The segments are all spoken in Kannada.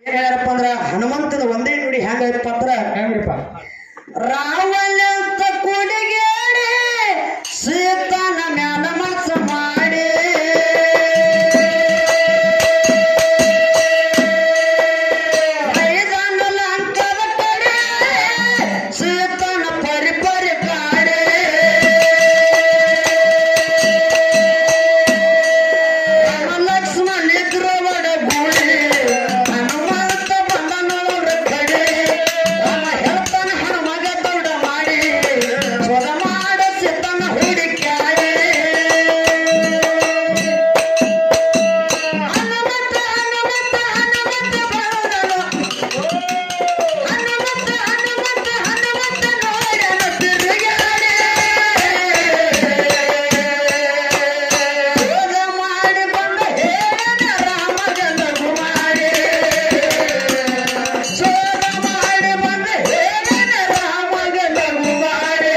ಹೇಳ್ಯಾರಪ್ಪ ಅಂದ್ರ ಹನುಮಂತನ ಒಂದೇ ನುಡಿ ಹೆಂಗೈತಪ್ಪ ಅಂದ್ರ ಹೆಂಗ್ರಿಪ್ಪ ರಾವಣಂತ ಕುಡಿಗೇಡಿ ಸೀತನ ಮ್ಯಾಲ ಮಸ ಮಾಡಿ ಐದನ ಲಂಕದ ಕಡೆ ಸೀತನ ಪರಿ ಪರಿ ಕಾಡೆ ರಾಮ ಲಕ್ಷ್ಮಣ ಇದ್ರು ಒಡ ಗೂಡಿ ಹನುಮಂತ ಬಂದನವರ ಕಡೆ ರಾಮ ಹೇಳ್ತಾನ ಹನುಮಗ ದೌಡ ಮಾಡಿ ಸ್ವರ ಮಾಡ ಸಿದ್ದನ ಹುಡುಕ್ಯಾಳೆ ಹನುಮಂತ ಹನುಮಂತ ಹನುಮಂತ ಬಂದನು ಹನುಮಂತ ಹನುಮಂತ ಹನುಮಂತ ನೋಡನ ತಿರುಗಾಡೆ ಶೋಧ ಮಾಡಿ ಬಂದ ಹೇಳ ರಾಮಗ ಲಘು ಮಾಡಿ ಶೋಧ ಮಾಡಿ ಬಂದ ಹೇಳ ರಾಮಗ ಲಘು ಮಾಡಿ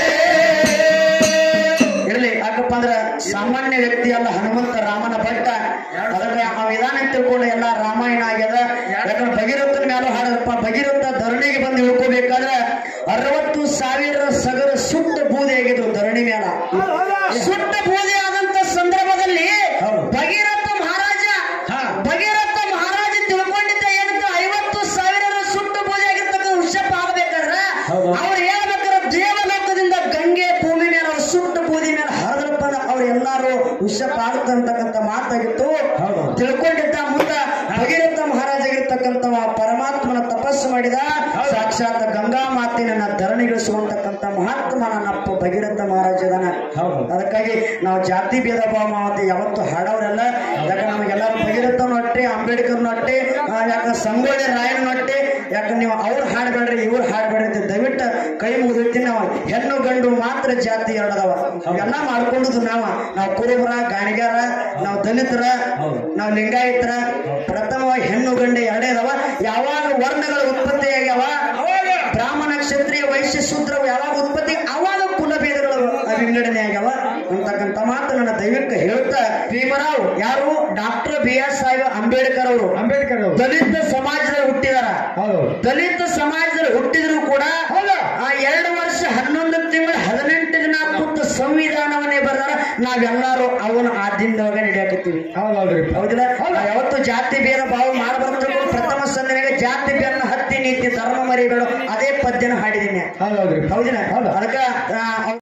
ಇರ್ಲಿ ಯಾಕಪ್ಪ ಅಂದ್ರ ಸಾಮಾನ್ಯ ವ್ಯಕ್ತಿ ಅಲ್ಲ ಹನುಮಂತ ರಾಮನ ಭಟ್ಟ ಅದಕ್ಕೆ ಆ ವಿಧಾನ ತಿಳ್ಕೊಂಡು ಎಲ್ಲ ರಾಮಾಯಣ ಆಗ್ಯದ ಯಾಕಂದ್ರೆ ಭಗೀರಥನ ಮೇಲೂ ಹಾಡದಪ್ಪ ಭಗೀರಥ ಧರಣಿಗೆ ಬಂದು ಇಳ್ಕೋಬೇಕಾದ್ರೆ ಅರವತ್ತು ಸಾವಿರ ಸಗರ ಸುಟ್ಟ ಬೂದಿ ಆಗಿದ್ರು ಧರಣಿ ಮೇಲ ಸುಟ್ಟ ಬೂದಿ ಆದಂತ ಸಂದರ್ಭದಲ್ಲಿ ಹೌದು. ಭಗೀರಥ ಮಹಾರಾಜ ಹಾ. ಭಗೀರಥ ಮಹಾರಾಜ ತಿಳ್ಕೊಂಡಿದ್ದ ಏನಂತ ಐವತ್ತು ಸಾವಿರ ಸುಟ್ಟು ಬೂದಿ ಆಗಿರ್ತಕ್ಕ ಹುಷಪ್ ಆಗಬೇಕಾದ್ರೆ ಹೌದು. ಅವ್ರು ಹೇಳ್ಬೇಕಾದ್ರೆ ದೇವಲೋಕದಿಂದ ಗಂಗೆ ಭೂಮಿ ಮೇಲೆ ಅವ್ರು ಸುಟ್ಟು ಬೂದಿ ಮೇಲೆ ಹರಿದ್ರಪ್ಪ ಅವ್ರು ಎಲ್ಲಾರು ಹುಷಪ್ ಆಗುತ್ತಂತಕ್ಕಂಥ ಮಾತಾಗಿತ್ತು ಹೌದು. ತಿಳ್ಕೊಂಡಿದ್ದ ಮುಂದ ಭಗೀರಥ ಮಹಾರಾಜಗಿರ್ತಕ್ಕಂಥವ ಪರಮಾತ್ಮನ ತಪಸ್ಸು ಮಾಡಿದ ಹೌದು. ಸಾಕ್ಷಾತ್ ಗಂಗಾ ಮಾತಿನ ಧರಣಿಗಿಳಿಸುವಂತಕ್ಕಂಥ ಮಹಾತ್ಮ ನನ್ನಪ್ಪ ಭಗೀರಥ ಮಹಾರಾಜ ಇದಾನ ಹೌದು. ಅದಕ್ಕಾಗಿ ನಾವು ಜಾತಿ ಭೇದ ಭಾವ ಮಾವತ್ತೆ ಯಾವತ್ತು ಹಾಡೋರೆಲ್ಲ ಯಾಕಂದ್ರೆ ನಮಗೆಲ್ಲರೂ ಭಗೀರಥ ನೊಟ್ಟೆ ಅಂಬೇಡ್ಕರ್ ನೊಟ್ಟೆ ಆ, ಯಾಕ ಸಂಗೊಳ್ಳಿ ರಾಯನ ನೊಟ್ಟೆ ಯಾಕಂದ್ರೆ ನೀವು ಅವ್ರು ಹಾಡ್ಬೇಡ್ರಿ ಇವ್ರು ಹಾಡ್ಬೇಡ್ರಿ ಅಂತ ದಯವಿಟ್ಟು ಕೈ ಮುಗಿದಿರ್ತೀನಿ ನಾವು ಹೆಣ್ಣು ಗಂಡು ಮಾತ್ರ ಜಾತಿ ಎರಡದವ ಎಲ್ಲ ಮಾಡ್ಕೊಂಡುದು ನಾವ ನಾವು ಕುರುಬರ ಗಾಣಿಗಾರ ನಾವು ದಲಿತರ ಹೌದು. ನಾವು ಲಿಂಗಾಯತರ ಪ್ರಥಮವಾಗಿ ಹೆಣ್ಣು ಗಂಡು ಎರಡೇ ಅದಾವ ಯಾವಾಗ ವರ್ಣಗಳ ಉತ್ಪತ್ತಿ ಆಗ್ಯಾವ ಅವಾಗ ಬ್ರಾಹ್ಮಣ ಕ್ಷತ್ರಿಯ ವೈಶ್ಯ ಶೂದ್ರ ಯಾವಾಗ ಉತ್ಪತ್ತಿ ಅವಾಗ ಕುಲಭೇದಗಳು ವಿಂಗಡಣೆ ಆಗ್ಯಾವ ಅಂತಕ್ಕಂಥ ಮಾತು ನನ್ನ ದೈವಿಕ ಹೇಳ್ತಾ ಭೀಮರಾವ್ ಯಾರು doctor B R Saheb Ambedkar ಅವರು ಅಂಬೇಡ್ಕರ್ ಅವರು ದಲಿತ ಸಮಾಜದಲ್ಲಿ ಹುಟ್ಟಿದಾರ ಹೌದು ದಲಿತ ಸಮಾಜದಲ್ಲಿ ಹುಟ್ಟಿದ್ರು ಕೂಡ ಹೌದಾ ಆ ಎರಡು ವರ್ಷ ಹನ್ನೊಂದು ತಿಂಗಳು ಹದಿನೆಂಟು ದಿನ ಕೂತು ಸಂವಿಧಾನವನ್ನೇ ಬರೆದಾರ ನಾವೆಲ್ಲರೂ ಅವನ ಆದ್ಯಂದವಾಗ ನಡೆಯಾಕತ್ತೀವಿ ಹೌದಲ್ರಿ ಹೌದಿಲ್ಲ ನಾವ್ ಯಾವತ್ತು ಜಾತಿ ಭೇದ ಭಾವ ಮಾಡಬಾರ್ದು ಪ್ರಥಮ ಸಂದನೆಗೆ ಜಾತಿ ಬೆನ್ನ ಹತ್ತಿ ನೀತಿ ಧರ್ಮ ಮರಿಬೇಡ ಅದೇ ಪದ್ಯನ ಹಾಡಿದೀನಿ ಹೌದಲ್ರಿ ಹೌದಿಲ್ಲ ಹೌದು ಅದಕ್ಕ ಆ,